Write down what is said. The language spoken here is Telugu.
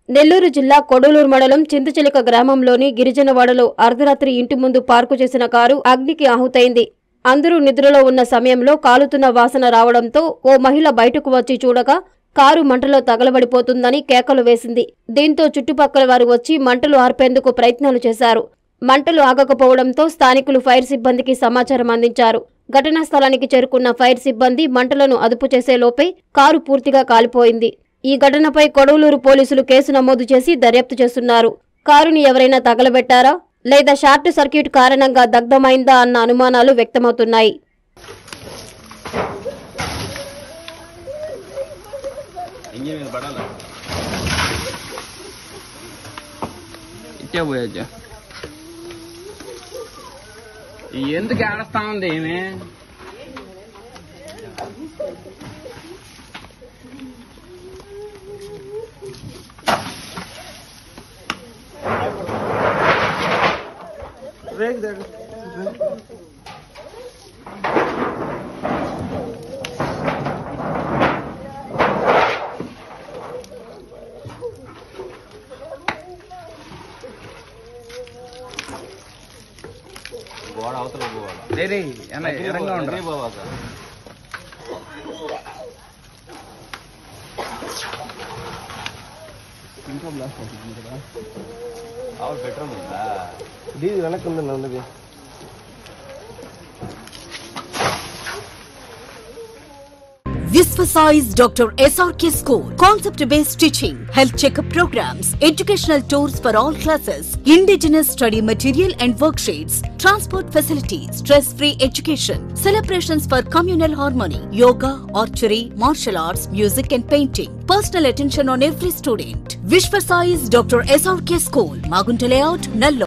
నెల్లూరు జిల్లా కొడలూరు మండలం చింతచిలిక గ్రామంలోని గిరిజనవాడలో అర్ధరాత్రి ఇంటి ముందు పార్కు చేసిన కారు అగ్నికి ఆహుతైంది అందరూ నిద్రలో ఉన్న సమయంలో కాలుతున్న వాసన రావడంతో ఓ మహిళ బయటకు వచ్చి చూడగా కారు మంటలో తగలబడిపోతుందని కేకలు వేసింది దీంతో చుట్టుపక్కల వారు వచ్చి మంటలు ఆర్పేందుకు ప్రయత్నాలు చేశారు మంటలు ఆగకపోవడంతో స్థానికులు ఫైర్ సిబ్బందికి సమాచారం అందించారు ఘటనా స్థలానికి చేరుకున్న ఫైర్ సిబ్బంది మంటలను అదుపు చేసే లోపే కారు పూర్తిగా కాలిపోయింది ఈ ఘటనపై కొడవలూరు పోలీసులు కేసు నమోదు చేసి దర్యాప్తు చేస్తున్నారు కారుని ఎవరైనా తగలబెట్టారా లేదా షార్ట్ సర్క్యూట్ కారణంగా దగ్ధమైందా అన్న అనుమానాలు వ్యక్తమవుతున్నాయి ఇంజన్ మీద పడాలా ఇచ్చే పోయొచ్చు ఎందుకు ఏడస్తా ఉంది ఏమి గోడ అవతల పోవాలి రే రే ఎన- ఎరంగా ఉండరా దగ్గరికి పోవాక అవును పెట్రోల్ ఉందా దీది వెనక్కి ఉందండి ఉన్నది Visvasize Dr. SRK School. Concept based teaching, health checkup programs, educational tours for all classes, indigenous study material and worksheets, transport facilities, stress free education, celebrations for communal harmony, yoga, archery, martial arts, music and painting. Personal attention on every student. Visvasize Dr. SRK School. Magunta Layout, Nallo.